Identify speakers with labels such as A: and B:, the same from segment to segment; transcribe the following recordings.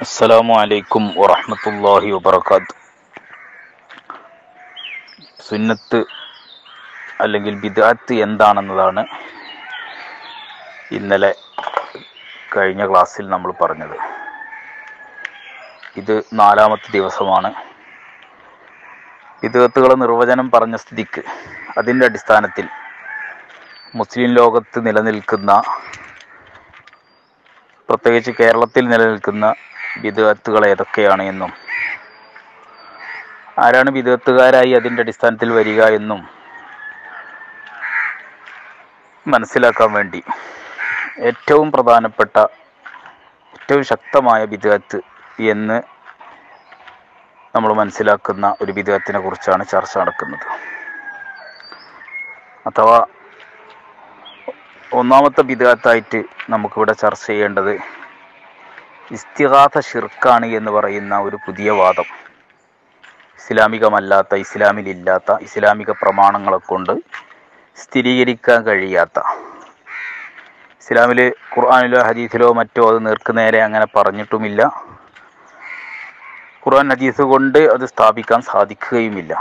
A: അസ്സലാമു അലൈക്കും വറഹ്മത്തുള്ളാഹി വബറകാത്ത് സുന്നത്ത് അല്ലെങ്കിൽ ബിദഅത്ത് എന്താണെന്നതാണ് ഇന്നലെ കഴിഞ്ഞ ക്ലാസ്സിൽ നമ്മൾ പറഞ്ഞത് ഇത് നാലാമത്തെ ദിവസമാണ് ബിദഅത്തുകളെ നിർവചനം പറഞ്ഞ സ്ഥിതിക്ക് അതിൻ്റെ അടിസ്ഥാനത്തിൽ മുസ്ലിം ലോകത്ത് നിലനിൽക്കുന്ന പ്രത്യേകിച്ച് കേരളത്തിൽ നിലനിൽക്കുന്ന ബിദഅത്തുകൾ ഏതൊക്കെയാണ് എന്നും ആരാണ് ബിദഅത്തുകാരായി അതിൻ്റെ അടിസ്ഥാനത്തിൽ വരിക എന്നും മനസ്സിലാക്കാൻ വേണ്ടി ഏറ്റവും പ്രധാനപ്പെട്ട ഏറ്റവും ശക്തമായ ബിദഅത്ത് എന്ന് നമ്മൾ മനസ്സിലാക്കുന്ന ഒരു ബിദഅത്തിനെ കുറിച്ചാണ് ചർച്ച നടക്കുന്നത് അഥവാ ഒന്നാമത്തെ ബിദഅത്തായിട്ട് നമുക്കിവിടെ ചർച്ച ചെയ്യേണ്ടത് ഇസ്തിഹാത്ത ഷിർക്കാണ് എന്ന് പറയുന്ന ഒരു പുതിയ വാദം ഇസ്ലാമികമല്ലാത്ത ഇസ്ലാമിലില്ലാത്ത ഇസ്ലാമിക പ്രമാണങ്ങളെ കൊണ്ട് സ്ഥിരീകരിക്കാൻ കഴിയാത്ത ഇസ്ലാമിൽ ഖുർആാനിലോ ഹദീസിലോ മറ്റോ അത് നേർക്കുനേരെ അങ്ങനെ പറഞ്ഞിട്ടുമില്ല ഖുർആൻ ഹദീസ് കൊണ്ട് അത് സ്ഥാപിക്കാൻ സാധിക്കുകയുമില്ല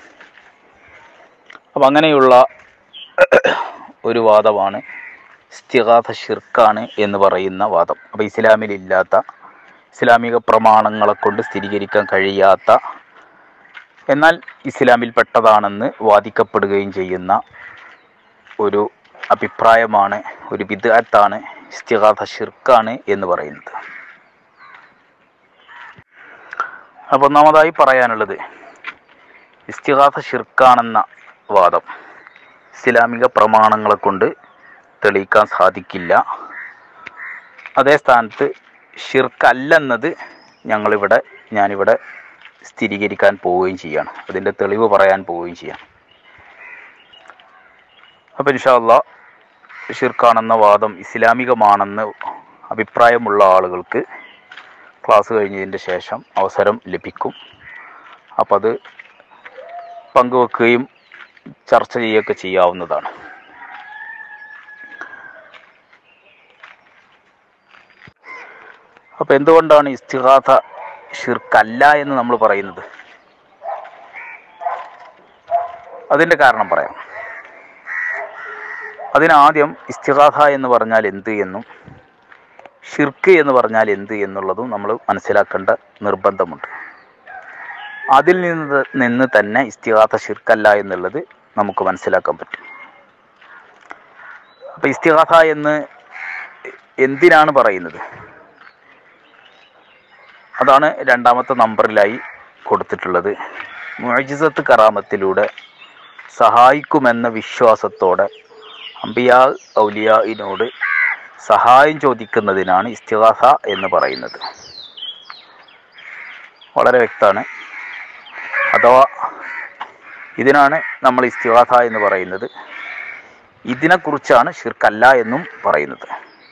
A: അപ്പം അങ്ങനെയുള്ള ഒരു വാദമാണ് ഇസ്തിഹാസ ഷിർക്കാണ് എന്ന് പറയുന്ന വാദം അപ്പോൾ ഇസ്ലാമിലില്ലാത്ത ഇസ്ലാമിക പ്രമാണങ്ങളെ കൊണ്ട് സ്ഥിരീകരിക്കാൻ കഴിയാത്ത എന്നാൽ ഇസ്ലാമിൽ പെട്ടതാണെന്ന് വാദിക്കപ്പെടുകയും ചെയ്യുന്ന ഒരു അഭിപ്രായമാണ് ഒരു ബിദ്അത്താണ് ഇസ്തിഹാസ ഷിർക്കാണ് എന്ന് പറയുന്നത് അപ്പോൾ ഒന്നാമതായി പറയാനുള്ളത് ഇസ്തിഹാസ ഷിർക്കാണെന്ന വാദം ഇസ്ലാമിക പ്രമാണങ്ങളെ കൊണ്ട് തെളിയിക്കാൻ സാധിക്കില്ല അതേ സ്ഥാനത്ത് ഷിർക്കല്ലെന്നത് ഞങ്ങളിവിടെ ഞാനിവിടെ സ്ഥിരീകരിക്കാൻ പോവുകയും ചെയ്യാണ് അതിൻ്റെ തെളിവ് പറയാൻ പോവുകയും ചെയ്യാം അപ്പോൾ ഇൻഷാല്ല ഷിർക്കാണെന്ന വാദം ഇസ്ലാമികമാണെന്ന് അഭിപ്രായമുള്ള ആളുകൾക്ക് ക്ലാസ് കഴിഞ്ഞതിൻ്റെ ശേഷം അവസരം ലഭിക്കും അപ്പോൾ അത് പങ്കുവെക്കുകയും ചർച്ച ചെയ്യുകയൊക്കെ ചെയ്യാവുന്നതാണ് അപ്പോൾ എന്തുകൊണ്ടാണ് ഇസ്തിഹാസ ഷിർക്കല്ല എന്ന് നമ്മൾ പറയുന്നത് അതിൻ്റെ കാരണം പറയാം അതിനാദ്യം ഇസ്തിഹാസ എന്ന് പറഞ്ഞാൽ എന്ത് എന്നും ഷിർക്ക് എന്ന് പറഞ്ഞാൽ എന്ത് എന്നുള്ളതും നമ്മൾ മനസ്സിലാക്കേണ്ട നിർബന്ധമുണ്ട് അതിൽ നിന്ന് നിന്ന് തന്നെ ഇസ്തിഹാസ ഷിർക്കല്ല എന്നുള്ളത് നമുക്ക് മനസ്സിലാക്കാൻ പറ്റും അപ്പം ഇസ്തിഹാസ എന്ന് എന്തിനാണ് പറയുന്നത് അതാണ് രണ്ടാമത്തെ നമ്പറിലായി കൊടുത്തിട്ടുള്ളത് മുഅജിസത്ത് കറാമത്തിലൂടെ സഹായിക്കുമെന്ന വിശ്വാസത്തോടെ അംബിയാ ഔലിയായിനോട് സഹായം ചോദിക്കുന്നതിനാണ് ഇസ്തിഹാസ എന്ന് പറയുന്നത് വളരെ വ്യക്തമാണ് അഥവാ ഇതിനാണ് നമ്മൾ ഇസ്തിഹാസ എന്ന് പറയുന്നത് ഇതിനെക്കുറിച്ചാണ് ഷിർക്കല്ല എന്നും പറയുന്നത്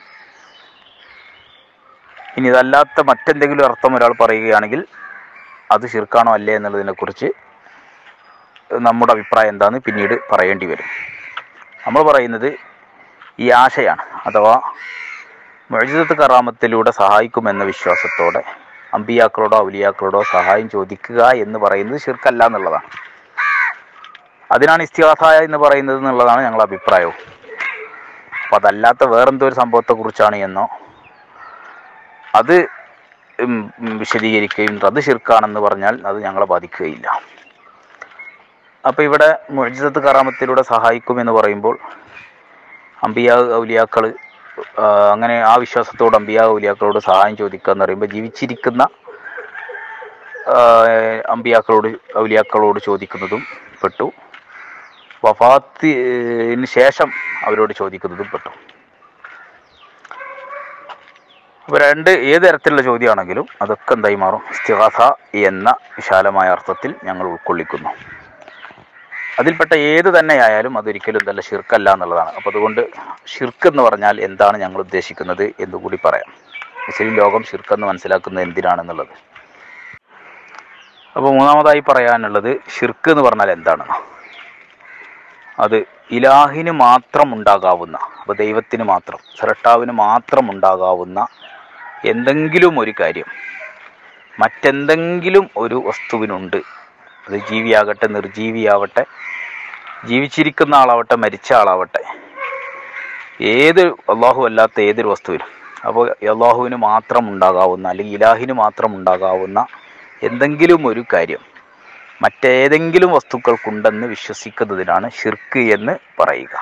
A: ഇനി ഇതല്ലാത്ത മറ്റെന്തെങ്കിലും അർത്ഥം ഒരാൾ പറയുകയാണെങ്കിൽ അത് ഷിർക്കാണോ അല്ലേ എന്നുള്ളതിനെക്കുറിച്ച് നമ്മുടെ അഭിപ്രായം എന്താന്ന് പിന്നീട് പറയേണ്ടി വരും നമ്മൾ പറയുന്നത് ഈ ആശയാണ് അഥവാ മൊഴിജത്ത് കറാമത്തിലൂടെ സഹായിക്കുമെന്ന വിശ്വാസത്തോടെ അമ്പിയാക്കളോടോ ഔലിയാക്കളോടോ സഹായം ചോദിക്കുക എന്ന് പറയുന്നത് ഷിർക്കല്ല എന്നുള്ളതാണ് അതിനാണ് ഇസ്തിഹാസായ എന്ന് പറയുന്നത് എന്നുള്ളതാണ് ഞങ്ങളുടെ അഭിപ്രായവും അപ്പം അതല്ലാത്ത വേറെന്തോ ഒരു സംഭവത്തെക്കുറിച്ചാണ് എന്നോ അത് ഉം, ഉം, വിശദീകരിക്കുകയും അത് ഷിർക്കാണെന്ന് പറഞ്ഞാൽ അത് ഞങ്ങളെ ബാധിക്കുകയില്ല അപ്പോൾ ഇവിടെ മുഴുജിതത്ത് കറാമത്തിലൂടെ സഹായിക്കുമെന്ന് പറയുമ്പോൾ അമ്പിയ ഔലിയാക്കൾ അങ്ങനെ ആ വിശ്വാസത്തോട് അമ്പിയ ഔലിയാക്കളോട് സഹായം ചോദിക്കുക എന്ന് പറയുമ്പോൾ ജീവിച്ചിരിക്കുന്ന ആ, അമ്പിയാക്കളോട് ഔലിയാക്കളോട് ചോദിക്കുന്നതും പെട്ടു വഫാത്തിന് ശേഷം അവരോട് ചോദിക്കുന്നതും പെട്ടു അപ്പോൾ രണ്ട് ഏത് തരത്തിലുള്ള ചോദ്യമാണെങ്കിലും അതൊക്കെ എന്തായി മാറും ഇസ്തിഹാസ എന്ന വിശാലമായ അർത്ഥത്തിൽ ഞങ്ങൾ ഉൾക്കൊള്ളിക്കുന്നു അതിൽപ്പെട്ട ഏത് തന്നെയായാലും അതൊരിക്കലും നല്ല ഷിർക്കല്ല എന്നുള്ളതാണ് അപ്പോൾ അതുകൊണ്ട് ഷിർക്ക് എന്ന് പറഞ്ഞാൽ എന്താണ് ഞങ്ങൾ ഉദ്ദേശിക്കുന്നത് എന്നുകൂടി പറയാം മുസ്ലിം ലോകം ഷിർക്കെന്ന് മനസ്സിലാക്കുന്നത് എന്തിനാണെന്നുള്ളത് അപ്പോൾ മൂന്നാമതായി പറയാനുള്ളത് ഷിർക്ക് എന്ന് പറഞ്ഞാൽ എന്താണ് അത് ഇലാഹിന് മാത്രം ഉണ്ടാകാവുന്ന അപ്പോൾ ദൈവത്തിന് മാത്രം സൃഷ്ടാവിന് മാത്രം ഉണ്ടാകാവുന്ന എന്തെങ്കിലും ഒരു കാര്യം മറ്റെന്തെങ്കിലും ഒരു വസ്തുവിനുണ്ട് അത് ജീവിയാകട്ടെ നിർജീവിയാവട്ടെ ജീവിച്ചിരിക്കുന്ന ആളാവട്ടെ മരിച്ച ആളാവട്ടെ ഏത് അള്ളാഹു അല്ലാത്ത ഏതൊരു വസ്തുവിനും അപ്പോൾ അള്ളാഹുവിന് മാത്രം ഉണ്ടാകാവുന്ന അല്ലെങ്കിൽ ഇലാഹിന് മാത്രം ഉണ്ടാകാവുന്ന എന്തെങ്കിലും ഒരു കാര്യം മറ്റേതെങ്കിലും വസ്തുക്കൾക്കുണ്ടെന്ന് വിശ്വസിക്കുന്നതിനാണ് ഷിർക്ക് എന്ന് പറയുക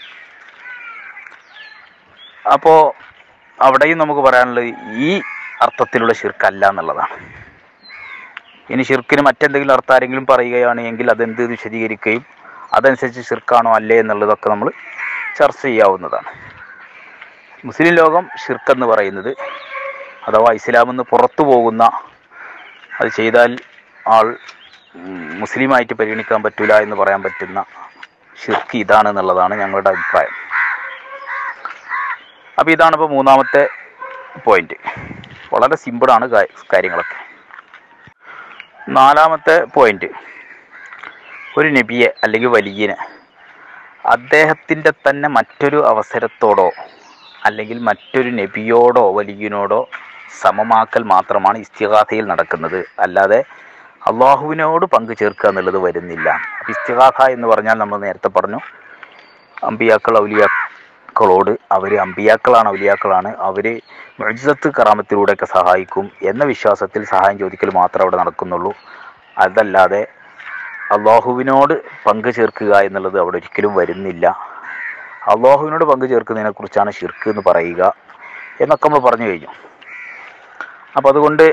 A: അപ്പോൾ അവിടെയും നമുക്ക് പറയാനുള്ളത് ഈ അർത്ഥത്തിലുള്ള ഷിർക്കല്ല എന്നുള്ളതാണ് ഇനി ഷിർക്കിന് മറ്റെന്തെങ്കിലും അർത്ഥം ആരെങ്കിലും പറയുകയാണ് എങ്കിൽ അതെന്ത് വിശദീകരിക്കുകയും അതനുസരിച്ച് ഷിർക്കാണോ അല്ലേ എന്നുള്ളതൊക്കെ നമ്മൾ ചർച്ച ചെയ്യാവുന്നതാണ് മുസ്ലിം ലോകം ഷിർക്ക് എന്ന് പറയുന്നത് അഥവാ ഇസ്ലാമിൽ നിന്ന് പുറത്തു പോകുന്ന അത് ചെയ്താൽ ആൾ ഉം, മുസ്ലിമായിട്ട് പരിഗണിക്കാൻ പറ്റൂല എന്ന് പറയാൻ പറ്റുന്ന ഷിർക്ക് ഇതാണ് എന്നുള്ളതാണ് ഞങ്ങളുടെ അഭിപ്രായം അപ്പോൾ ഇതാണ് ഇപ്പോൾ മൂന്നാമത്തെ പോയിന്റ് വളരെ സിമ്പിളാണ് കാ- കാര്യങ്ങളൊക്കെ നാലാമത്തെ പോയിന്റ് ഒരു നബിയെ അല്ലെങ്കിൽ വലിയനെ അദ്ദേഹത്തിൻ്റെ തന്നെ മറ്റൊരു അവസരത്തോടോ അല്ലെങ്കിൽ മറ്റൊരു നബിയോടോ വലിയനോടോ സമമാക്കൽ മാത്രമാണ് ഇസ്തിഹാസയിൽ നടക്കുന്നത് അല്ലാതെ അള്ളാഹുവിനോട് പങ്കു ചേർക്കുക എന്നുള്ളത് വരുന്നില്ല അപ്പോൾ ഇസ്തിഹാസ എന്ന് പറഞ്ഞാൽ നമ്മൾ നേരത്തെ പറഞ്ഞു അമ്പിയാക്കൾ ഔലിയാക്കളോട് അവർ അമ്പിയാക്കളാണ് ഔലിയാക്കളാണ് അവർ മൊഴിസത്ത് കറാമത്തിലൂടെയൊക്കെ സഹായിക്കും എന്ന വിശ്വാസത്തിൽ സഹായം ചോദിക്കൽ മാത്രമേ അവിടെ നടക്കുന്നുള്ളൂ അതല്ലാതെ അള്ളാഹുവിനോട് പങ്കു ചേർക്കുക എന്നുള്ളത് അവിടെ ഒരിക്കലും വരുന്നില്ല അള്ളാഹുവിനോട് പങ്കു ചേർക്കുന്നതിനെ കുറിച്ചാണ് ഷിർക്ക് എന്ന് പറയുക എന്നൊക്കെ നമ്മൾ പറഞ്ഞു കഴിഞ്ഞു അപ്പം അതുകൊണ്ട്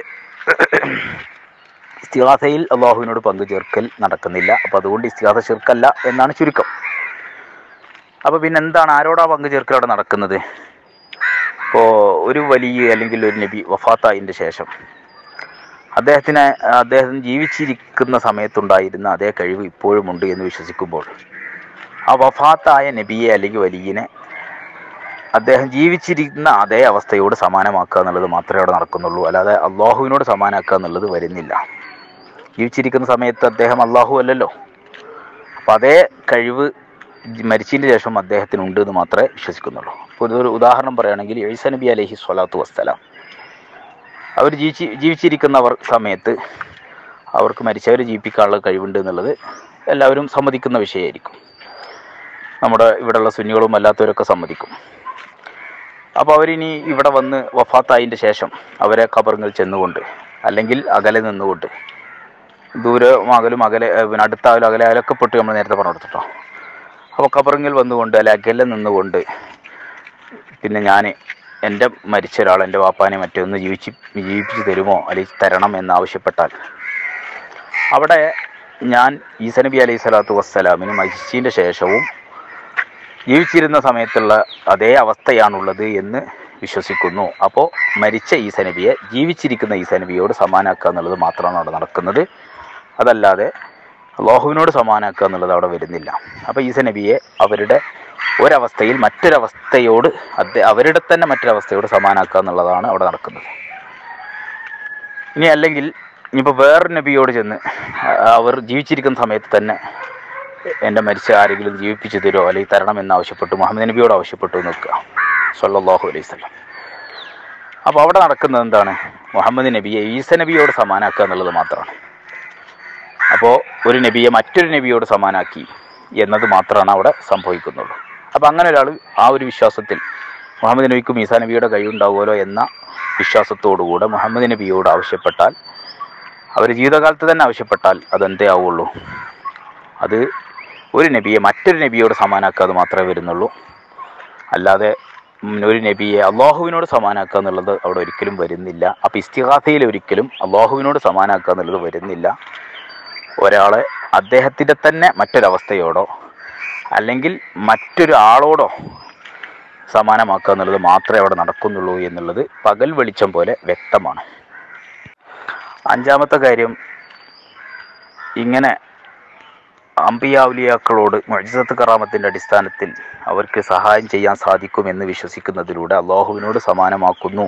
A: ഇസ്തിഹാസയിൽ അള്ളാഹുവിനോട് പങ്കു ചേർക്കൽ നടക്കുന്നില്ല അപ്പം അതുകൊണ്ട് ഇസ്തിഹാസ ഷിർക്കല്ല എന്നാണ് ചുരുക്കം അപ്പോൾ പിന്നെ എന്താണ് ആരോടാ പങ്കു ചേർക്കൽ അവിടെ നടക്കുന്നത് ഇപ്പോൾ ഒരു വലിയ അല്ലെങ്കിൽ ഒരു നബി വഫാത്തായതിൻ്റെ ശേഷം അദ്ദേഹത്തിന് അദ്ദേഹം ജീവിച്ചിരിക്കുന്ന സമയത്തുണ്ടായിരുന്ന അതേ കഴിവ് ഇപ്പോഴും ഉണ്ട് എന്ന് വിശ്വസിക്കുമ്പോൾ ആ വഫാത്തായ നബിയെ അല്ലെങ്കിൽ വലിയനെ അദ്ദേഹം ജീവിച്ചിരിക്കുന്ന അതേ അവസ്ഥയോട് സമാനമാക്കുക എന്നുള്ളത് മാത്രമേ അവിടെ നടക്കുന്നുള്ളൂ അല്ലാതെ അള്ളാഹുവിനോട് സമാനാക്കുക എന്നുള്ളത് വരുന്നില്ല ജീവിച്ചിരിക്കുന്ന സമയത്ത് അദ്ദേഹം അള്ളാഹു അല്ലല്ലോ അപ്പം അതേ കഴിവ് ജി- മരിച്ചതിന് ശേഷം അദ്ദേഹത്തിനുണ്ട് എന്ന് മാത്രമേ വിശ്വസിക്കുന്നുള്ളൂ ഇപ്പോൾ ഒരു ഉദാഹരണം പറയുകയാണെങ്കിൽ ഈസ നബി അലഹി സ്വലാത്തു വസ്സലാം അവർ ജീവിച്ച് ജീവിച്ചിരിക്കുന്നവർ സമയത്ത് അവർക്ക് മരിച്ചവരെ ജീവിപ്പിക്കാനുള്ള കഴിവുണ്ട് എന്നുള്ളത് എല്ലാവരും സമ്മതിക്കുന്ന വിഷയമായിരിക്കും നമ്മുടെ ഇവിടെയുള്ള സുന്നികളും അല്ലാത്തവരൊക്കെ സമ്മതിക്കും അപ്പോൾ അവരിനി ഇവിടെ വന്ന് വഫാത്തായതിൻ്റെ ശേഷം അവരെ ഖബറുകൾ ചെന്നുകൊണ്ട് അല്ലെങ്കിൽ അകലെ നിന്നുകൊണ്ട് ദൂരം അകലും അകലെ ഏ, പിന്നെ അടുത്തായാലും അകലെ അകലൊക്കെ പെട്ട് നമ്മൾ നേരത്തെ പറഞ്ഞു കൊടുത്തിട്ടോ അപ്പോൾ ഖബറിങ്ങിൽ വന്നുകൊണ്ട് അല്ലെ അകലെ നിന്നുകൊണ്ട് പിന്നെ ഞാൻ എൻ്റെ മരിച്ച ഒരാൾ എൻ്റെ വാപ്പാനെ മറ്റൊന്ന് ജീവിച്ച് ജീവിപ്പിച്ച് തരുമോ അല്ലെങ്കിൽ തരണം എന്ന് ആവശ്യപ്പെട്ടാൽ അവിടെ ഞാൻ ഈസ നബി അലൈഹി സ്വലാത്തു വസ്സലാമിന് മരിച്ചതിൻ്റെ ശേഷവും ജീവിച്ചിരുന്ന സമയത്തുള്ള അതേ അവസ്ഥയാണുള്ളത് എന്ന് വിശ്വസിക്കുന്നു അപ്പോൾ മരിച്ച ഈസ നബിയെ ജീവിച്ചിരിക്കുന്ന ഈസ നബിയോട് സമാനാക്കുക എന്നുള്ളത് മാത്രമാണ് അവിടെ നടക്കുന്നത് അതല്ലാതെ അള്ളാഹുവിനോട് സമാനാക്കുക എന്നുള്ളത് അവിടെ വരുന്നില്ല അപ്പോൾ ഈസ നബിയെ അവരുടെ ഒരവസ്ഥയിൽ മറ്റൊരവസ്ഥയോട് അദ്ദേഹം അവരുടെ തന്നെ മറ്റൊരവസ്ഥയോട് സമാനാക്കുക എന്നുള്ളതാണ് അവിടെ നടക്കുന്നത് ഇനി അല്ലെങ്കിൽ ഇനിയിപ്പോൾ വേറൊരു നബിയോട് ചെന്ന് അ- അവർ ജീവിച്ചിരിക്കുന്ന സമയത്ത് തന്നെ എൻ്റെ മരിച്ച ആരെങ്കിലും ജീവിപ്പിച്ച് തരുമോ അല്ലെങ്കിൽ തരണം എന്ന് ആവശ്യപ്പെട്ടു മുഹമ്മദ് നബിയോട് ആവശ്യപ്പെട്ടു എന്ന് നിൽക്കുക സല്ലല്ലാഹു അലൈഹി വസല്ലം അപ്പോൾ അവിടെ നടക്കുന്നത് എന്താണ് മുഹമ്മദ് നബിയെ ഈസ നബിയോട് സമാനാക്കുക എന്നുള്ളത് മാത്രമാണ് അപ്പോൾ ഒരു നബിയെ മറ്റൊരു നബിയോട് സമാനാക്കി എന്നത് മാത്രമാണ് അവിടെ സംഭവിക്കുന്നുള്ളൂ അപ്പോൾ അങ്ങനെ ഒരാൾ ആ ഒരു വിശ്വാസത്തിൽ മുഹമ്മദ് നബിക്കും ഈസാ നബിയുടെ കഴിവുണ്ടാവുമല്ലോ എന്ന വിശ്വാസത്തോടുകൂടെ മുഹമ്മദ് നബിയോട് ആവശ്യപ്പെട്ടാൽ അവർ ജീവിതകാലത്ത് തന്നെ ആവശ്യപ്പെട്ടാൽ അതെന്തേ ആവുള്ളൂ അത് ഒരു നബിയെ മറ്റൊരു നബിയോട് സമാനാക്കാതെ മാത്രമേ വരുന്നുള്ളൂ അല്ലാതെ ഉം, ഒരു നബിയെ അള്ളാഹുവിനോട് സമാനാക്കുക എന്നുള്ളത് അവിടെ ഒരിക്കലും വരുന്നില്ല അപ്പം ഇസ്തിഹാസയിൽ ഒരിക്കലും അള്ളാഹുവിനോട് സമാനാക്കുക എന്നുള്ളത് വരുന്നില്ല ഒരാളെ അദ്ദേഹത്തിൻ്റെ തന്നെ മറ്റൊരവസ്ഥയോടോ അല്ലെങ്കിൽ മറ്റൊരു ആളോടോ സമാനമാക്കുക എന്നുള്ളത് മാത്രമേ അവിടെ നടക്കുന്നുള്ളൂ എന്നുള്ളത് പകൽ വെളിച്ചം പോലെ വ്യക്തമാണ് അഞ്ചാമത്തെ കാര്യം ഇങ്ങനെ അമ്പിയാവുലിയാക്കളോട് മൊഴിസത്ത് കറാമത്തിൻ്റെ അടിസ്ഥാനത്തിൽ അവർക്ക് സഹായം ചെയ്യാൻ സാധിക്കുമെന്ന് വിശ്വസിക്കുന്നതിലൂടെ അള്ളാഹുവിനോട് സമാനമാക്കുന്നു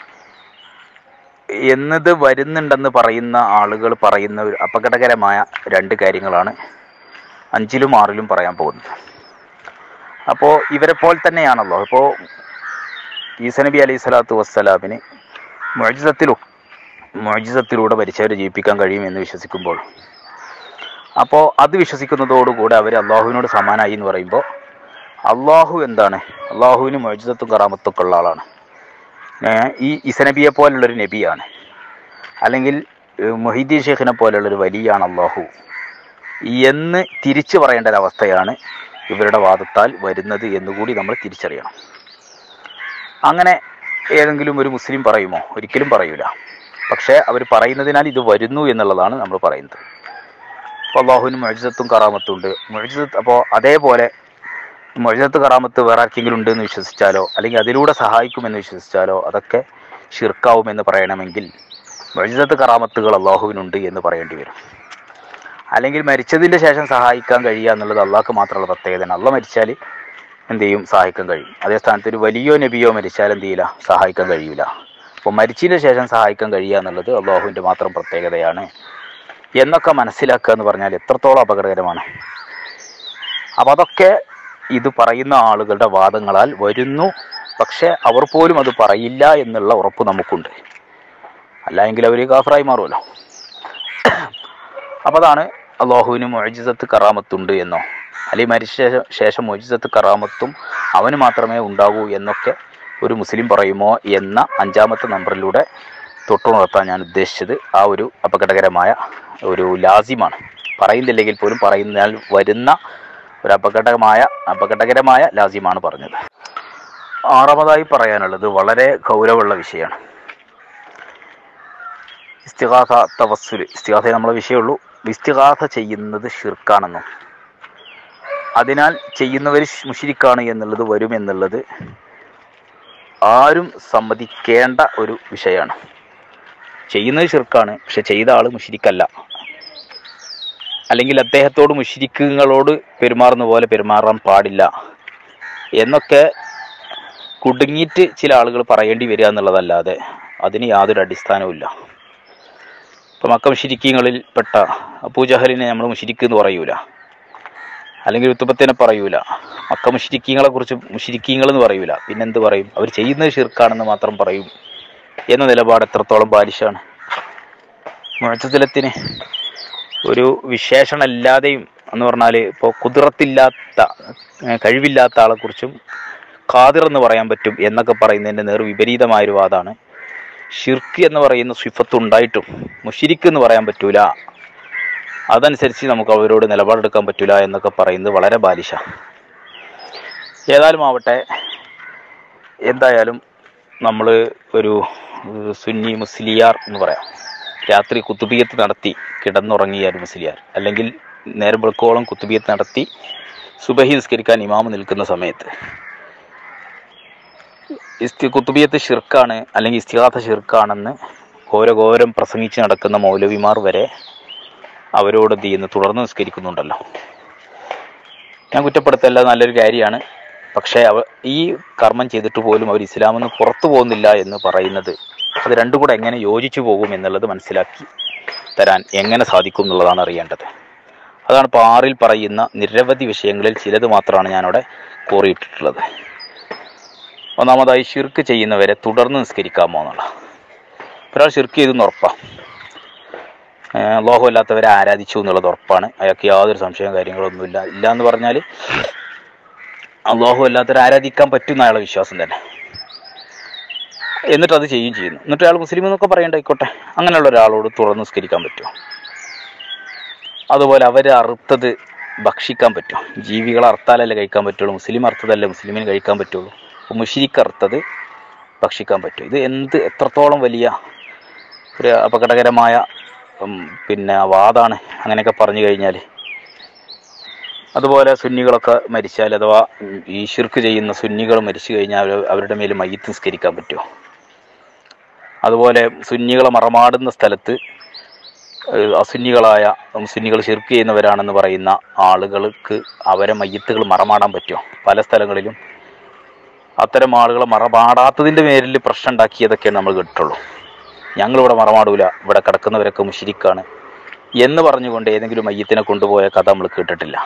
A: എന്നത് വരുന്നുണ്ടെന്ന് പറയുന്ന ആളുകൾ പറയുന്ന ഒരു അപകടകരമായ രണ്ട് കാര്യങ്ങളാണ് അഞ്ചിലും ആറിലും പറയാൻ പോകുന്നത് അപ്പോൾ ഇവരെ പോലെ തന്നെയാണല്ലോ ഇപ്പോൾ ഈസ നബി അലൈഹി സ്വലാത്തു വസ്സലാമിന് മൊഴിസത്തിൽ മോജിസത്തിലൂടെ മരിച്ചവരെ ജീവിപ്പിക്കാൻ കഴിയുമെന്ന് വിശ്വസിക്കുമ്പോൾ അപ്പോൾ അത് വിശ്വസിക്കുന്നതോടുകൂടെ അവർ അള്ളാഹുവിനോട് സമാനായി എന്ന് പറയുമ്പോൾ അള്ളാഹു എന്താണ് അള്ളാഹുവിന് മോജിസത്തും കറാമത്തും ഒക്കെ ഉള്ള ആളാണ് ഏ, ഈ ഇസനബിയെ പോലുള്ളൊരു നബിയാണ് അല്ലെങ്കിൽ ഏ, മൊഹീദ്ദീൻ ഷേഖിനെ പോലുള്ളൊരു വലിയാണ് അള്ളാഹു എന്ന് തിരിച്ചു പറയേണ്ട ഒരവസ്ഥയാണ് ഇവരുടെ വാദത്താൽ വരുന്നത് എന്നുകൂടി നമ്മൾ തിരിച്ചറിയണം അങ്ങനെ ഏതെങ്കിലും ഒരു മുസ്ലിം പറയുമോ ഒരിക്കലും പറയൂല പക്ഷേ അവർ പറയുന്നതിനാൽ ഇത് വരുന്നു എന്നുള്ളതാണ് നമ്മൾ പറയുന്നത് അപ്പോൾ അള്ളാഹുവിന് മൊഴിസത്തും കറാമത്തും ഉണ്ട് മൊഴിസത്ത് അപ്പോൾ അതേപോലെ മൊഴിസത്ത് കറാമത്ത് വേറെ ആർക്കെങ്കിലും ഉണ്ട് എന്ന് വിശ്വസിച്ചാലോ അല്ലെങ്കിൽ അതിലൂടെ സഹായിക്കുമെന്ന് വിശ്വസിച്ചാലോ അതൊക്കെ ഷിർക്കാവുമെന്ന് പറയണമെങ്കിൽ മൊഴിസത്ത് കറാമത്തുകൾ അള്ളാഹുവിനുണ്ട് എന്ന് പറയേണ്ടി വരും അല്ലെങ്കിൽ മരിച്ചതിൻ്റെ ശേഷം സഹായിക്കാൻ കഴിയുക എന്നുള്ളത് അള്ളാഹ്ക്ക് മാത്രമുള്ള പ്രത്യേകതയാണ് അള്ള മരിച്ചാൽ എന്ത് ചെയ്യും സഹായിക്കാൻ കഴിയും അതേ സ്ഥാനത്ത് ഒരു വലിയോ നബിയോ മരിച്ചാൽ എന്ത് ചെയ്യില്ല സഹായിക്കാൻ കഴിയില്ല അപ്പോൾ മരിച്ചതിന് ശേഷം സഹായിക്കാൻ കഴിയുക എന്നുള്ളത് അള്ളാഹുവിൻ്റെ മാത്രം പ്രത്യേകതയാണ് എന്നൊക്കെ മനസ്സിലാക്കുക എന്ന് പറഞ്ഞാൽ എത്രത്തോളം അപകടകരമാണ് അപ്പം അതൊക്കെ ഇത് പറയുന്ന ആളുകളുടെ വാദങ്ങളാൽ വരുന്നു പക്ഷേ അവർ പോലും അത് പറയില്ല എന്നുള്ള ഉറപ്പ് നമുക്കുണ്ട് അല്ലെങ്കിൽ അവർ കാഫറായി മാറുമല്ലോ അപ്പോൾ അതാണ് അള്ളാഹുവിന് മൊഴിജിസത്ത് കറാമത്തുണ്ട് എന്നോ അല്ലെങ്കിൽ മരിച്ച ശേഷം ശേഷം മൊഴിജിസത്ത് കറാമത്തും അവന് മാത്രമേ ഉണ്ടാകൂ എന്നൊക്കെ ഒരു മുസ്ലിം പറയുമോ എന്ന അഞ്ചാമത്തെ നമ്പറിലൂടെ തൊട്ടുണർത്താൻ ഞാൻ ഉദ്ദേശിച്ചത് ആ ഒരു അപകടകരമായ ഒരു ലാസിമാണ് പറയുന്നില്ലെങ്കിൽ പോലും പറയുന്നതിനാൽ വരുന്ന ഒരു അപകടമായ അപകടകരമായ ലാസിമാണ് പറഞ്ഞത് ആറാമതായി പറയാനുള്ളത് വളരെ ഗൗരവമുള്ള വിഷയമാണ് ഇസ്തിഹാസ തവസ്സുൽ ഇസ്തിഹാസ നമ്മളെ വിഷയമുള്ളൂ ഇസ്തിഹാസ ചെയ്യുന്നത് ഷിർക്കാണെന്നും അതിനാൽ ചെയ്യുന്നവർ മുഷിരിക്കാണ് എന്നുള്ളത് വരുമെന്നുള്ളത് ആരും സമ്മതിക്കേണ്ട ഒരു വിഷയമാണ് ചെയ്യുന്നത് ഷിർക്കാണ് പക്ഷെ ചെയ്ത ആൾ മുഷിരിക്കല്ല അല്ലെങ്കിൽ അദ്ദേഹത്തോട് മുഷിരിക്കുകളോട് പെരുമാറുന്ന പോലെ പെരുമാറാൻ പാടില്ല എന്നൊക്കെ കുടുങ്ങിയിട്ട് ചില ആളുകൾ പറയേണ്ടി വരിക എന്നുള്ളതല്ലാതെ അതിന് യാതൊരു അടിസ്ഥാനവുമില്ല ഇപ്പം മക്ക മുഷിരിക്കങ്ങളിൽ പെട്ട അബൂജഹലിനെ നമ്മൾ മുഷിരിക്ക് എന്ന് പറയൂല അല്ലെങ്കിൽ ഉത്തുപ്പത്തിനെ പറയൂല മക്ക മുഷിരിക്കീങ്ങളെ കുറിച്ച് മുഷിരിക്കീങ്ങൾ എന്ന് പറയൂല പിന്നെന്ത് പറയും അവർ ചെയ്യുന്നത് ഷിർക്കാണെന്ന് മാത്രം പറയും എന്ന നിലപാട് എത്രത്തോളം ബാലിശാണ് മുഴത്തത്തിലത്തിന് ഒരു വിശേഷണമില്ലാതെയും എന്ന് പറഞ്ഞാൽ ഇപ്പോൾ കുതിരത്തില്ലാത്ത ഏഹ് കഴിവില്ലാത്ത ആളെക്കുറിച്ചും ഖാദിർ എന്ന് പറയാൻ പറ്റും എന്നൊക്കെ പറയുന്നതിൻ്റെ നേർ വിപരീതമായൊരു വാദമാണ് ഷിർക്ക് എന്ന് പറയുന്ന സിഫത്ത് ഉണ്ടായിട്ടും മുഷിരിക്ക് എന്ന് പറയാൻ പറ്റൂല അതനുസരിച്ച് നമുക്ക് അവരോട് നിലപാടെടുക്കാൻ പറ്റൂല എന്നൊക്കെ പറയുന്നത് വളരെ ബാലിശ ഏതായാലും ആവട്ടെ എന്തായാലും നമ്മൾ ഒരു ഏഹ്, സുന്നി മുസ്ലിയാർ എന്ന് പറയാം രാത്രി കുത്തുബിയത്ത് നടത്തി കിടന്നുറങ്ങിയ ഒരു മുസ്ലിയാർ അല്ലെങ്കിൽ നേരം വെളുക്കോളം കുത്തുബിയത്ത് നടത്തി സുബഹി നിസ്കരിക്കാൻ ഇമാമ് നിൽക്കുന്ന സമയത്ത് ഇസ്തി കുത്തുബിയത്ത് ഷിർക്കാണ് അല്ലെങ്കിൽ ഇസ്തിഹാത്ത ഷിർക്കാണെന്ന് ഘോരഘോരം പ്രസംഗിച്ച് നടക്കുന്ന മൗലവിമാർ വരെ അവരോട് എന്ത് ചെയ്യുന്നു തുടർന്ന് നിസ്കരിക്കുന്നുണ്ടല്ലോ ഞാൻ കുറ്റപ്പെടുത്തല്ല നല്ലൊരു കാര്യമാണ് പക്ഷേ അവ ഈ കർമ്മം ചെയ്തിട്ട് പോലും അവർ ഇസ്ലാമിൽ നിന്ന് പുറത്തു പോകുന്നില്ല എന്ന് പറയുന്നത് അത് രണ്ടും കൂടെ എങ്ങനെ യോജിച്ചു പോകും എന്നുള്ളത് മനസ്സിലാക്കി തരാൻ എങ്ങനെ സാധിക്കും എന്നുള്ളതാണ് അറിയേണ്ടത് അതാണ് ഇപ്പോൾ ആറിൽ പറയുന്ന നിരവധി വിഷയങ്ങളിൽ ചിലത് മാത്രമാണ് ഞാനവിടെ കോറിയിട്ടിട്ടുള്ളത് ഒന്നാമതായി ഷിർക്ക് ചെയ്യുന്നവരെ തുടർന്ന് നിസ്കരിക്കാമോ എന്നുള്ള ഒരാൾ ഷിർക്ക് ചെയ്തെന്ന് ഉറപ്പാണ് അള്ളാഹു അല്ലാത്തവരെ ആരാധിച്ചു എന്നുള്ളത് ഉറപ്പാണ് അയാൾക്ക് യാതൊരു സംശയവും കാര്യങ്ങളൊന്നുമില്ല ഇല്ല എന്ന് പറഞ്ഞാൽ അള്ളാഹു അല്ലാത്തവരെ ആരാധിക്കാൻ പറ്റുന്ന അയാളെ വിശ്വാസം തന്നെ എന്നിട്ട് അത് ചെയ്യും ചെയ്യുന്നു എന്നിട്ട് അയാൾ മുസ്ലിം എന്നൊക്കെ പറയണ്ടായിക്കോട്ടെ അങ്ങനെയുള്ള ഒരാളോട് തുറന്ന് നിസ്കരിക്കാൻ പറ്റുമോ അതുപോലെ അവർ അറുത്തത് ഭക്ഷിക്കാൻ പറ്റും ജീവികളെ അറുത്താലല്ലേ കഴിക്കാൻ പറ്റുള്ളൂ മുസ്ലിം അറുത്തതല്ലേ മുസ്ലിമിന് കഴിക്കാൻ പറ്റുള്ളൂ അപ്പോൾ മുഷിരിക്ക് അറുത്തത് ഭക്ഷിക്കാൻ പറ്റും ഇത് എന്ത് എത്രത്തോളം വലിയ ഒരു അപകടകരമായ ഉം, പിന്നെ വാദാണ് അങ്ങനെയൊക്കെ പറഞ്ഞു കഴിഞ്ഞാൽ അതുപോലെ സുന്നികളൊക്കെ മരിച്ചാൽ അഥവാ ഉം, ഈ ഷിർക്ക് ചെയ്യുന്ന സുന്നികൾ മരിച്ചു കഴിഞ്ഞാൽ അവർ- അവരുടെ മേൽ മയ്യത്ത് നിസ്കരിക്കാൻ പറ്റുമോ അതുപോലെ സുന്നികളെ മറമാടുന്ന സ്ഥലത്ത് ഏഹ്, അസുന്നികളായ സുന്നികൾ ഷിർക്ക് ചെയ്യുന്നവരാണെന്ന് പറയുന്ന ആളുകൾക്ക് അവരെ മയ്യത്തുകൾ മറമാടാൻ പറ്റുമോ പല സ്ഥലങ്ങളിലും അത്തരം ആളുകളെ മറമാടാത്തതിൻ്റെ പേരിൽ പ്രശ്നം ഉണ്ടാക്കിയതൊക്കെയാണ് നമ്മൾ കേട്ടിട്ടുള്ളൂ ഞങ്ങളിവിടെ മറമാടൂല ഇവിടെ കിടക്കുന്നവരൊക്കെ മുഷിരിക്കാണ് എന്ന് പറഞ്ഞുകൊണ്ട് ഏതെങ്കിലും മയ്യത്തിനെ കൊണ്ടുപോയ കഥ നമ്മൾ കേട്ടിട്ടില്ല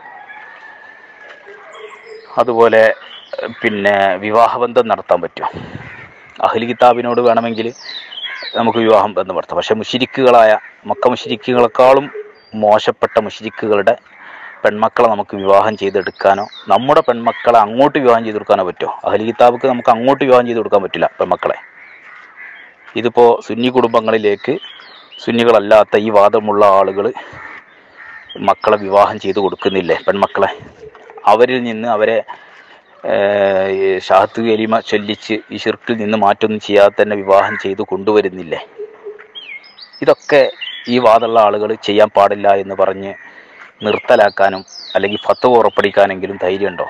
A: അതുപോലെ ഏഹ്, പിന്നെ വിവാഹബന്ധം നടത്താൻ പറ്റും അഹ്ലി കിതാബിനോട് വേണമെങ്കിൽ നമുക്ക് വിവാഹം ബന്ധപ്പെടുത്താം പക്ഷെ മുഷിരിക്കുകളായ മക്ക മുഷിരിക്കുകളെക്കാളും മോശപ്പെട്ട മുഷിരിക്കുകളുടെ പെൺമക്കളെ നമുക്ക് വിവാഹം ചെയ്തെടുക്കാനോ നമ്മുടെ പെൺമക്കളെ അങ്ങോട്ട് വിവാഹം ചെയ്ത് കൊടുക്കാനോ പറ്റുമോ അഹലി കിതാബിക്ക് നമുക്ക് അങ്ങോട്ട് വിവാഹം ചെയ്ത് കൊടുക്കാൻ പറ്റില്ല പെൺമക്കളെ ഇതിപ്പോൾ സുന്നി കുടുംബങ്ങളിലേക്ക് സുന്നികളല്ലാത്ത ഈ വാദമുള്ള ആളുകൾ മക്കളെ വിവാഹം ചെയ്ത് കൊടുക്കുന്നില്ലേ പെൺമക്കളെ അവരിൽ നിന്ന് അവരെ ഏഹ്, ഈ ഷാഹത്ത് കലിമ ചൊല്ലിച്ച് ഈ ഷിർക്കിൽ നിന്ന് മാറ്റൊന്നും ചെയ്യാതെ തന്നെ വിവാഹം ചെയ്ത് കൊണ്ടുവരുന്നില്ലേ ഇതൊക്കെ ഈ വാദമുള്ള ആളുകൾ ചെയ്യാൻ പാടില്ല എന്ന് പറഞ്ഞ് നിർത്തലാക്കാനും അല്ലെങ്കിൽ ഫത്ത് ഉറപ്പടിക്കാനെങ്കിലും ധൈര്യമുണ്ടോ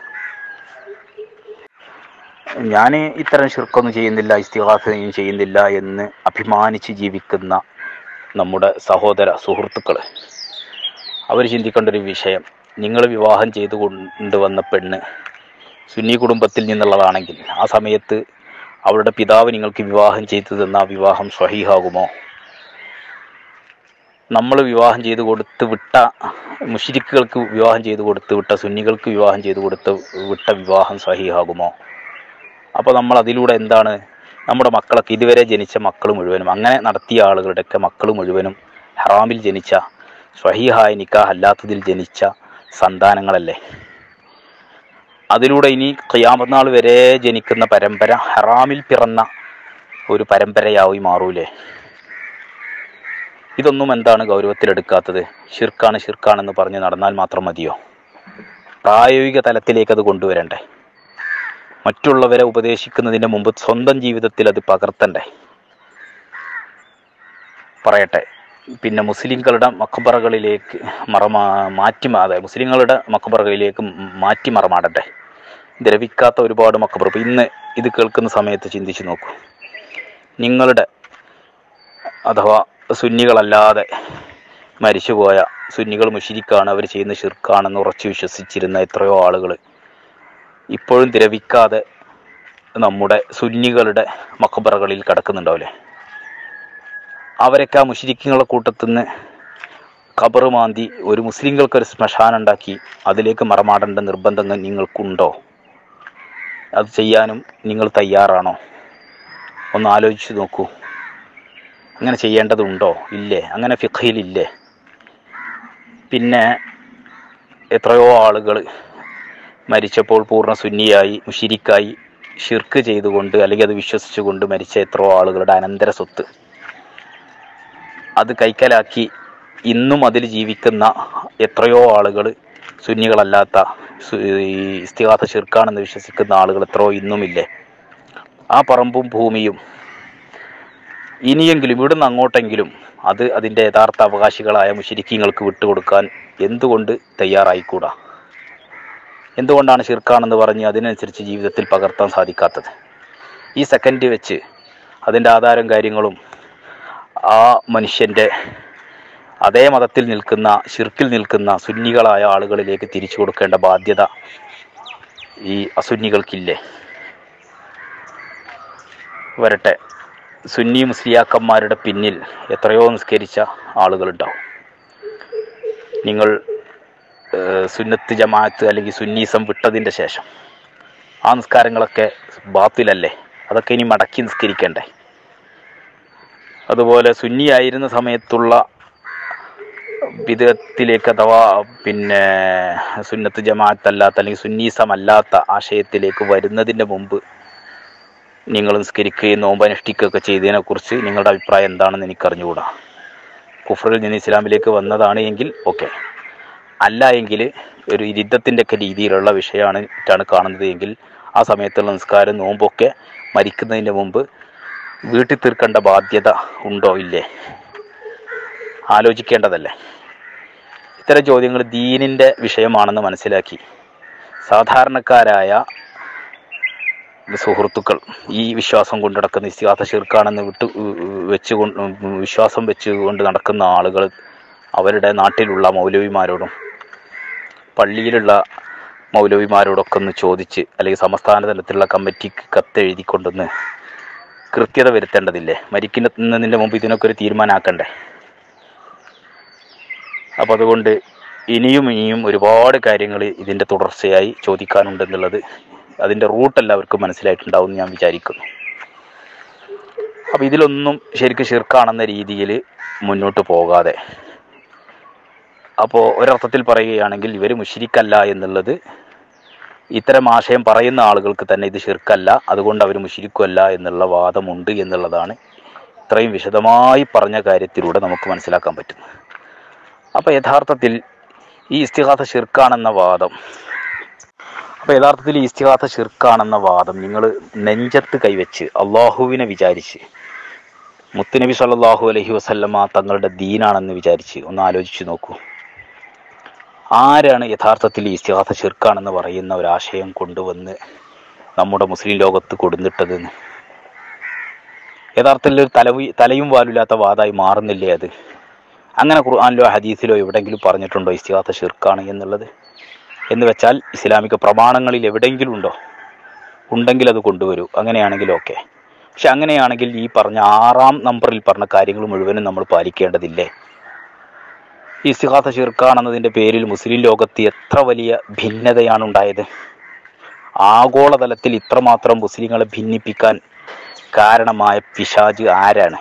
A: ഞാൻ ഇത്തരം ഷിർക്കൊന്നും ചെയ്യുന്നില്ല ഇസ്തിഹാസയും ചെയ്യുന്നില്ല എന്ന് അഭിമാനിച്ച് ജീവിക്കുന്ന നമ്മുടെ സഹോദര സുഹൃത്തുക്കൾ അവർ ചിന്തിക്കേണ്ട ഒരു വിഷയം നിങ്ങൾ വിവാഹം ചെയ്തു കൊണ്ടുവന്ന പെണ്ണ് സുന്നി കുടുംബത്തിൽ നിന്നുള്ളതാണെങ്കിൽ ആ സമയത്ത് അവളുടെ പിതാവ് നിങ്ങൾക്ക് വിവാഹം ചെയ്തു തന്ന ആ വിവാഹം സ്വഹീഹാകുമോ നമ്മൾ വിവാഹം ചെയ്തു കൊടുത്ത് വിട്ട മുഷിരിക്കുകൾക്ക് വിവാഹം ചെയ്തു കൊടുത്ത് വിട്ട സുന്നികൾക്ക് വിവാഹം ചെയ്തു കൊടുത്ത് വിട്ട വിവാഹം സ്വഹീഹാകുമോ അപ്പോൾ നമ്മൾ അതിലൂടെ എന്താണ് നമ്മുടെ മക്കളൊക്കെ ഇതുവരെ ജനിച്ച മക്കൾ മുഴുവനും അങ്ങനെ നടത്തിയ ആളുകളുടെയൊക്കെ മക്കൾ മുഴുവനും ഹറാമിൽ ജനിച്ച സ്വഹീഹായ നിക്കാഹ് അല്ലാത്തതിൽ ജനിച്ച സന്താനങ്ങളല്ലേ അതിലൂടെ ഇനി ഖിയാമത്ത് നാൾ വരെ ജനിക്കുന്ന പരമ്പര ഹറാമിൽ പിറന്ന ഒരു പരമ്പരയായി മാറൂലേ ഇതൊന്നും എന്താണ് ഗൗരവത്തിലെടുക്കാത്തത് ഷിർക്കാണ് ഷിർക്കാണെന്ന് പറഞ്ഞ് നടന്നാൽ മാത്രം മതിയോ പ്രായോഗിക തലത്തിലേക്ക് അത് കൊണ്ടുവരണ്ടേ മറ്റുള്ളവരെ ഉപദേശിക്കുന്നതിന് മുമ്പ് സ്വന്തം ജീവിതത്തിൽ അത് പകർത്തണ്ടേ പറയട്ടെ പിന്നെ മുസ്ലിങ്ങളുടെ മക്കബറകളിലേക്ക് മറമാ മാറ്റി മാ- അതെ മുസ്ലിങ്ങളുടെ മക്കബറകളിലേക്ക് മാറ്റി മറമാടട്ടെ ദ്രവിക്കാത്ത ഒരുപാട് മക്കബറ ഇപ്പം ഇന്ന് ഇത് കേൾക്കുന്ന സമയത്ത് ചിന്തിച്ച് നോക്കൂ നിങ്ങളുടെ അഥവാ സുന്നികളല്ലാതെ മരിച്ചുപോയ സുന്നികൾ മുഷിരിക്കാണ് അവർ ചെയ്യുന്ന ഷിർക്കാണെന്ന് ഉറച്ചു വിശ്വസിച്ചിരുന്ന എത്രയോ ആളുകൾ ഇപ്പോഴും ദ്രവിക്കാതെ നമ്മുടെ സുന്നികളുടെ മക്കബറകളിൽ കിടക്കുന്നുണ്ടാവില്ലേ അവരൊക്കെ ആ മുഷിരിക്കുകളുടെ കൂട്ടത്തിൽ നിന്ന് ഖബറ് മാന്തി ഒരു മുസ്ലിങ്ങൾക്കൊരു ശ്മശാനം ഉണ്ടാക്കി അതിലേക്ക് മറമാടേണ്ട നിർബന്ധങ്ങൾ നിങ്ങൾക്കുണ്ടോ അത് ചെയ്യാനും നിങ്ങൾ തയ്യാറാണോ ഒന്ന് ആലോചിച്ച് നോക്കൂ അങ്ങനെ ചെയ്യേണ്ടതുണ്ടോ ഇല്ലേ അങ്ങനെ ഫിഖയിലില്ലേ പിന്നെ എത്രയോ ആളുകൾ മരിച്ചപ്പോൾ പൂർണ്ണ സുന്നിയായി മുഷിരിക്കായി ഷിർക്ക് ചെയ്തുകൊണ്ട് അല്ലെങ്കിൽ അത് വിശ്വസിച്ചുകൊണ്ട് മരിച്ച എത്രയോ ആളുകളുടെ അനന്തര സ്വത്ത് അത് കൈക്കലാക്കി ഇന്നും അതിൽ ജീവിക്കുന്ന എത്രയോ ആളുകൾ സുന്നികളല്ലാത്ത സു- ഈ ഇസ്തിഹാസ ഷിർക്കാണെന്ന് വിശ്വസിക്കുന്ന ആളുകൾ എത്രയോ ഇന്നുമില്ലേ ആ പറമ്പും ഭൂമിയും ഇനിയെങ്കിലും ഇവിടുന്ന് അങ്ങോട്ടെങ്കിലും അത് അതിൻ്റെ യഥാർത്ഥ അവകാശികളായ മുശരിക്കങ്ങൾക്ക് വിട്ടുകൊടുക്കാൻ എന്തുകൊണ്ട് തയ്യാറായിക്കൂടാ എന്തുകൊണ്ടാണ് ഷിർക്കാണെന്ന് പറഞ്ഞ് അതിനനുസരിച്ച് ജീവിതത്തിൽ പകർത്താൻ സാധിക്കാത്തത് ഈ സെക്കൻഡ് വെച്ച് അതിൻ്റെ ആധാരം കാര്യങ്ങളും ആ മനുഷ്യൻ്റെ അതേ മതത്തിൽ നിൽക്കുന്ന ഷിർക്കിൽ നിൽക്കുന്ന സുന്നികളായ ആളുകളിലേക്ക് തിരിച്ചു കൊടുക്കേണ്ട ബാധ്യത ഈ അസുന്നികൾക്കില്ലേ വരട്ടെ സുന്നി മുസ്ലിയാക്കന്മാരുടെ പിന്നിൽ എത്രയോ നിസ്കരിച്ച ആളുകളുണ്ടാവും നിങ്ങൾ ഏഹ്, സുന്നത്ത് ജമാഅത്ത് അല്ലെങ്കിൽ സുന്നീസം വിട്ടതിൻ്റെ ശേഷം ആ നിസ്കാരങ്ങളൊക്കെ ബാത്തിലല്ലേ അതൊക്കെ ഇനി മടക്കി നിസ്കരിക്കണ്ടേ അതുപോലെ സുന്നിയായിരുന്ന സമയത്തുള്ള വിധത്തിലേക്ക് അഥവാ പിന്നെ സുന്നത്ത് ജമാഅത്ത് അല്ലാത്ത അല്ലെങ്കിൽ സുന്നീസം അല്ലാത്ത ആശയത്തിലേക്ക് വരുന്നതിൻ്റെ മുമ്പ് നിങ്ങൾ നിസ്കരിക്കുകയും നോമ്പ് അനുഷ്ഠിക്കുകയൊക്കെ ചെയ്തതിനെക്കുറിച്ച് നിങ്ങളുടെ അഭിപ്രായം എന്താണെന്ന് എനിക്കറിഞ്ഞുകൂടാ കുഫറിൽ നിന്ന് ഇസ്ലാമിലേക്ക് വന്നതാണ് എങ്കിൽ ഓക്കെ അല്ല എങ്കിൽ ഒരു യുദ്ധത്തിൻ്റെ ഒക്കെ രീതിയിലുള്ള വിഷയമാണ് ാണ് കാണുന്നത് എങ്കിൽ ആ സമയത്തുള്ള നിസ്കാരം നോമ്പൊക്കെ മരിക്കുന്നതിന് മുമ്പ് വീട്ടിൽ തീർക്കേണ്ട ബാധ്യത ഉണ്ടോ ഇല്ലേ ആലോചിക്കേണ്ടതല്ലേ ഇത്തരം ചോദ്യങ്ങൾ ദീനിൻ്റെ വിഷയമാണെന്ന് മനസ്സിലാക്കി സാധാരണക്കാരായ സുഹൃത്തുക്കൾ ഈ വിശ്വാസം കൊണ്ട് നടക്കുന്ന ഇസ്തിഹാസ ഷിർക്കാണെന്ന് വിട്ട് വെച്ച് കൊണ്ട് വിശ്വാസം വെച്ച് കൊണ്ട് നടക്കുന്ന ആളുകൾ അവരുടെ നാട്ടിലുള്ള മൗലവിമാരോടും പള്ളിയിലുള്ള മൗലവിമാരോടൊക്കെ ഒന്ന് ചോദിച്ച് അല്ലെങ്കിൽ സംസ്ഥാന തലത്തിലുള്ള കമ്മിറ്റിക്ക് കത്തെഴുതി കൊണ്ടൊന്ന് കൃത്യത വരുത്തേണ്ടതില്ലേ മരിക്കുന്നതിൻ്റെ മുമ്പ് ഇതിനൊക്കെ ഒരു തീരുമാനമാക്കണ്ടേ അപ്പോൾ അതുകൊണ്ട് ഇനിയും ഇനിയും ഒരുപാട് കാര്യങ്ങൾ ഇതിൻ്റെ തുടർച്ചയായി ചോദിക്കാനുണ്ടെന്നുള്ളത് അതിൻ്റെ റൂട്ട് എല്ലാവർക്കും മനസ്സിലായിട്ടുണ്ടാവും എന്ന് ഞാൻ വിചാരിക്കുന്നു അപ്പോൾ ഇതിലൊന്നും ശരിക്കും ഷിർക്കാണെന്ന രീതിയിൽ മുന്നോട്ട് പോകാതെ അപ്പോൾ ഒരർത്ഥത്തിൽ പറയുകയാണെങ്കിൽ ഇവർ മുഷിരിക്കല്ല എന്നുള്ളത് ഇത്തരം ആശയം പറയുന്ന ആളുകൾക്ക് തന്നെ ഇത് ഷിർക്കല്ല അതുകൊണ്ട് അവർ മുഷിരിക്കുമല്ല എന്നുള്ള വാദമുണ്ട് എന്നുള്ളതാണ് ഇത്രയും വിശദമായി പറഞ്ഞ കാര്യത്തിലൂടെ നമുക്ക് മനസ്സിലാക്കാൻ പറ്റുന്നത് അപ്പോൾ യഥാർത്ഥത്തിൽ ഈ ഇസ്തിഹാസ ഷിർക്കാണെന്ന വാദം അപ്പോൾ യഥാർത്ഥത്തിൽ ഈ ഇസ്തിഹാസ ഷിർക്കാണെന്ന വാദം നിങ്ങൾ നെഞ്ചത്ത് കൈവച്ച് അള്ളാഹുവിനെ വിചാരിച്ച് മുത്തുനബി സല്ലല്ലാഹു അലൈഹി വസല്ലമ തങ്ങളുടെ ദീനാണെന്ന് വിചാരിച്ച് ഒന്ന് ആലോചിച്ച് നോക്കൂ ആരാണ് യഥാർത്ഥത്തിൽ ഈ ഇസ്തിഹാസ ഷിർക്കാണെന്ന് പറയുന്ന ഒരാശയം കൊണ്ടുവന്ന് നമ്മുടെ മുസ്ലിം ലോകത്ത് കൊടുന്നിട്ടതെന്ന് യഥാർത്ഥത്തിൽ ഒരു തലവി തലയും വാലില്ലാത്ത വാദമായി മാറുന്നില്ലേ അത് അങ്ങനെ ഖുർആാനിലോ ഹദീസിലോ എവിടെയെങ്കിലും പറഞ്ഞിട്ടുണ്ടോ ഇസ്തിഹാസ ഷിർക്കാണ് എന്നുള്ളത് എന്ന് വെച്ചാൽ ഇസ്ലാമിക പ്രമാണങ്ങളിൽ എവിടെയെങ്കിലും ഉണ്ടോ ഉണ്ടെങ്കിൽ അത് കൊണ്ടുവരൂ അങ്ങനെയാണെങ്കിൽ ഓക്കെ പക്ഷെ അങ്ങനെയാണെങ്കിൽ ഈ പറഞ്ഞ ആറാം നമ്പറിൽ പറഞ്ഞ കാര്യങ്ങൾ മുഴുവനും നമ്മൾ പാലിക്കേണ്ടതില്ലേ ഈ ഇസ്തിഹാസ ഷിർക്കാണെന്നതിൻ്റെ പേരിൽ മുസ്ലിം ലോകത്ത് എത്ര വലിയ ഭിന്നതയാണ് ഉണ്ടായത് ആഗോളതലത്തിൽ ഇത്രമാത്രം മുസ്ലിങ്ങളെ ഭിന്നിപ്പിക്കാൻ കാരണമായ പിശാജ് ആരാണ്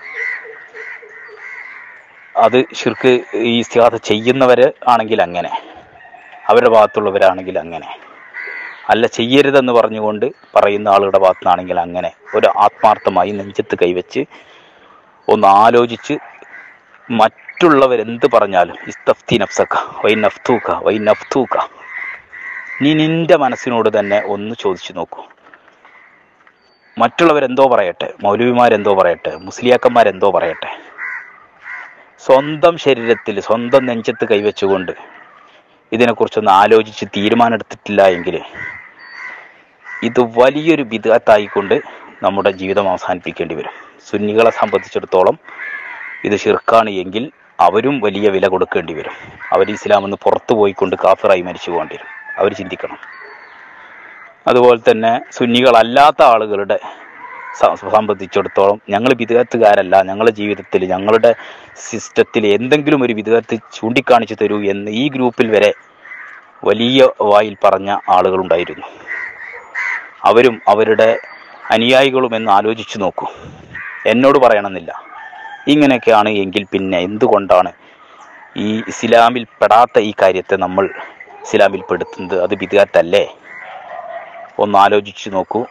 A: അത് ഷിർക്ക് ഈ ഇസ്തിഹാസ ചെയ്യുന്നവർ ആണെങ്കിൽ അങ്ങനെ അവരുടെ ഭാഗത്തുള്ളവരാണെങ്കിൽ അങ്ങനെ അല്ല ചെയ്യരുതെന്ന് പറഞ്ഞുകൊണ്ട് പറയുന്ന ആളുകളുടെ ഭാഗത്തുനിന്നാണെങ്കിൽ അങ്ങനെ ഒരു ആത്മാർത്ഥമായി നെഞ്ചത്ത് കൈവച്ച് ഒന്ന് ആലോചിച്ച് മറ്റുള്ളവരെന്ത് പറഞ്ഞാലും ഇസ്തഫ്തി നഫ്സക്ക വൈ നഫ്തൂക്ക വൈ നഫ്തൂക്ക നീ നിന്റെ മനസ്സിനോട് തന്നെ ഒന്ന് ചോദിച്ചു നോക്കൂ മറ്റുള്ളവരെന്തോ പറയട്ടെ മൗലവിമാരെന്തോ പറയട്ടെ മുസ്ലിയാക്കന്മാരെന്തോ പറയട്ടെ സ്വന്തം ശരീരത്തിൽ സ്വന്തം നെഞ്ചത്ത് കൈവച്ചുകൊണ്ട് ഇതിനെക്കുറിച്ചൊന്ന് ആലോചിച്ച് തീരുമാനമെടുത്തിട്ടില്ല എങ്കിൽ ഇത് വലിയൊരു ബിദാത്തായിക്കൊണ്ട് നമ്മുടെ ജീവിതം അവസാനിപ്പിക്കേണ്ടി വരും സുന്നികളെ സംബന്ധിച്ചിടത്തോളം ഇത് ഷിർക്കാണ് എങ്കിൽ അവരും വലിയ വില കൊടുക്കേണ്ടി വരും അവർ ഇസ്ലാമിൽ നിന്ന് പുറത്തു പോയിക്കൊണ്ട് കാഫിറായി മരിച്ചു പോകേണ്ടി വരും അവർ ചിന്തിക്കണം അതുപോലെ തന്നെ സുന്നികളല്ലാത്ത ആളുകളുടെ സ- സംബന്ധിച്ചിടത്തോളം ഞങ്ങൾ വിദഗത്തുകാരല്ല ഞങ്ങളുടെ ജീവിതത്തിൽ ഞങ്ങളുടെ സിസ്റ്റത്തിൽ എന്തെങ്കിലും ഒരു വിദഗത്ത് ചൂണ്ടിക്കാണിച്ചു തരൂ എന്ന് ഈ ഗ്രൂപ്പിൽ വരെ വലിയ വായിൽ പറഞ്ഞ ആളുകളുണ്ടായിരുന്നു അവരും അവരുടെ അനുയായികളും എന്ന് ആലോചിച്ചു നോക്കൂ എന്നോട് പറയണമെന്നില്ല ഇങ്ങനെയൊക്കെയാണ് എങ്കിൽ പിന്നെ എന്തുകൊണ്ടാണ് ഈ ഇസ്ലാമിൽ പെടാത്ത ഈ കാര്യത്തെ നമ്മൾ ഇസ്ലാമിൽ പെടുത്തുന്നത് അത് വിദഗത്തല്ലേ ഒന്ന് ആലോചിച്ച് നോക്കൂ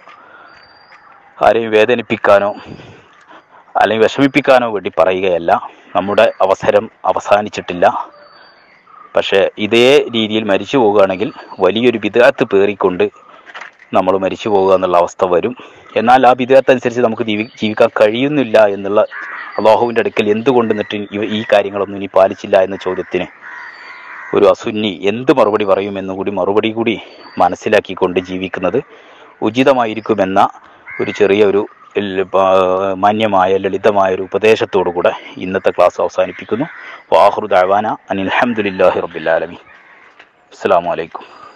A: ആരെയും വേദനിപ്പിക്കാനോ അല്ലെങ്കിൽ വിഷമിപ്പിക്കാനോ വേണ്ടി പറയുകയല്ല നമ്മുടെ അവസരം അവസാനിച്ചിട്ടില്ല പക്ഷേ ഇതേ രീതിയിൽ മരിച്ചു പോവുകയാണെങ്കിൽ വലിയൊരു വിദഗത്ത് പേറിക്കൊണ്ട് നമ്മൾ മരിച്ചു പോകുക എന്നുള്ള അവസ്ഥ വരും എന്നാൽ ആ വിദഗത്ത് അനുസരിച്ച് നമുക്ക് ജീവി ജീവിക്കാൻ കഴിയുന്നില്ല എന്നുള്ള അള്ളാഹുവിൻ്റെ അടുക്കൽ എന്തുകൊണ്ട് എന്നിട്ട് ഇവ- ഈ കാര്യങ്ങളൊന്നും ഇനി പാലിച്ചില്ല എന്ന ചോദ്യത്തിന് ഒരു അസുന്നി എന്ത് മറുപടി പറയുമെന്നും കൂടി മറുപടി കൂടി മനസ്സിലാക്കിക്കൊണ്ട് ജീവിക്കുന്നത് ഉചിതമായിരിക്കുമെന്ന ഒരു ചെറിയ ഒരു ല- പ- മാന്യമായ ലളിതമായ ഒരു ഉപദേശത്തോടു കൂടെ ഇന്നത്തെ ക്ലാസ് അവസാനിപ്പിക്കുന്നു വാഹുർ ദാവാന അനിൽ അഹമ്മദില്ലാഹി റബ്ബിലാലമി അസ്സാം വലൈക്കും